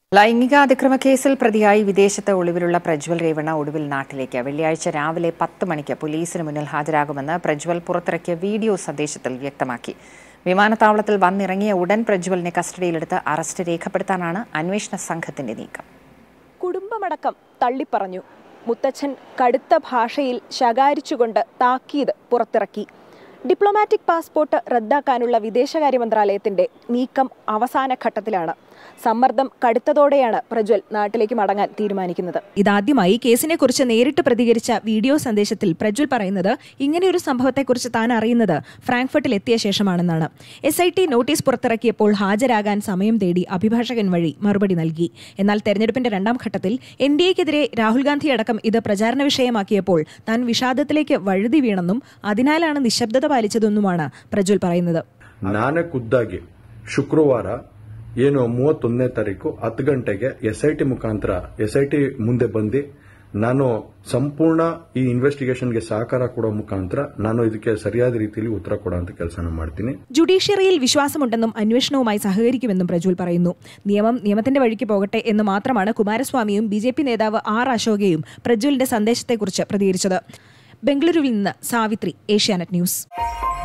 ലൈംഗിക അതിക്രമ കേസിൽ പ്രതിയായി വിദേശത്ത് ഒളിവിലുള്ള പ്രജ്വൽ രേവണ ഒടുവിൽ നാട്ടിലേക്ക് വെള്ളിയാഴ്ച രാവിലെ പത്ത് മണിക്ക് പോലീസിന് മുന്നിൽ ഹാജരാകുമെന്ന് പ്രജ്വൽ പുറത്തിറക്കിയ വീഡിയോ സന്ദേശത്തിൽ വ്യക്തമാക്കി വിമാനത്താവളത്തിൽ വന്നിറങ്ങിയ ഉടൻ പ്രജ്വലിനെ കസ്റ്റഡിയിലെടുത്ത് അറസ്റ്റ് രേഖപ്പെടുത്താനാണ് അന്വേഷണ സംഘത്തിന്റെ നീക്കം കുടുംബമടക്കം തള്ളിപ്പറഞ്ഞു മുത്തച്ഛൻ കടുത്ത ഭാഷയിൽ ശകാരിച്ചുകൊണ്ട് താക്കീത് പുറത്തിറക്കി ഡിപ്ലോമാറ്റിക് പാസ്പോർട്ട് റദ്ദാക്കാനുള്ള വിദേശകാര്യ മന്ത്രാലയത്തിന്റെ നീക്കം അവസാന ഘട്ടത്തിലാണ് സമ്മർദ്ദം കടുത്തതോടെയാണ് പ്രജ്വൽ നാട്ടിലേക്ക് മടങ്ങാൻ തീരുമാനിക്കുന്നത് ഇതാദ്യമായി കേസിനെ കുറിച്ച് നേരിട്ട് പ്രതികരിച്ച വീഡിയോ സന്ദേശത്തിൽ പ്രജ്വൽ പറയുന്നത് ഇങ്ങനെയൊരു സംഭവത്തെക്കുറിച്ച് താൻ അറിയുന്നത് ഫ്രാങ്ക്ഫർട്ടിൽ എത്തിയ ശേഷമാണെന്നാണ് എസ് ഐ ടി നോട്ടീസ് പുറത്തിറക്കിയപ്പോൾ ഹാജരാകാൻ സമയം തേടി അഭിഭാഷകൻ വഴി മറുപടി നൽകി എന്നാൽ തെരഞ്ഞെടുപ്പിന്റെ രണ്ടാം ഘട്ടത്തിൽ എൻ ഡി എക്കെതിരെ രാഹുൽ ഗാന്ധി അടക്കം ഇത് പ്രചാരണ വിഷയമാക്കിയപ്പോൾ താൻ വിഷാദത്തിലേക്ക് വഴുതി വീണെന്നും അതിനാലാണ് നിശബ്ദത പാലിച്ചതെന്നുമാണ് പ്രജ്വൽ പറയുന്നത് ನಾನೇ ಖುದ್ದಾಗಿ ಶುಕ್ರವಾರ ಏನು ಮೂವತ್ತೊಂದನೇ ತಾರೀಕು ಹತ್ತು ಗಂಟೆಗೆ ಎಸ್ ಐ ಟಿ ಮುಖಾಂತರ ಎಸ್ ಐ ಟಿ ಮುಂದೆ ಬಂದು ನಾನು ಸಂಪೂರ್ಣ ಈ ಇನ್ವೆಸ್ಟಿಗೇಷನ್ಗೆ ಸಹಕಾರ ಕೊಡೋ ಮುಖಾಂತರ ನಾನು ಇದಕ್ಕೆ ಸರಿಯಾದ ರೀತಿಯಲ್ಲಿ ಉತ್ತರ ಕೊಡೋಂಥ ಕೆಲಸನ ಮಾಡ್ತೀನಿ ജുഡീഷ്യറിയിൽ വിശ്വാസമുണ്ടെന്നും അന്വേഷണവുമായി സഹകരിക്കുമെന്നും പ്രജ്വൽ പറയുന്നു നിയമം നിയമത്തിന്റെ വഴിക്ക് പോകട്ടെ എന്ന് മാത്രമാണ് കുമാരസ്വാമിയും ബി ജെ പി നേതാവ് ആർ അശോകയും പ്രജ്വലിന്റെ സന്ദേശത്തെക്കുറിച്ച് പ്രതികരിച്ചത് ബംഗളൂരുവിൽ നിന്ന് സാവിത്രി ഏഷ്യാനെറ്റ് ന്യൂസ്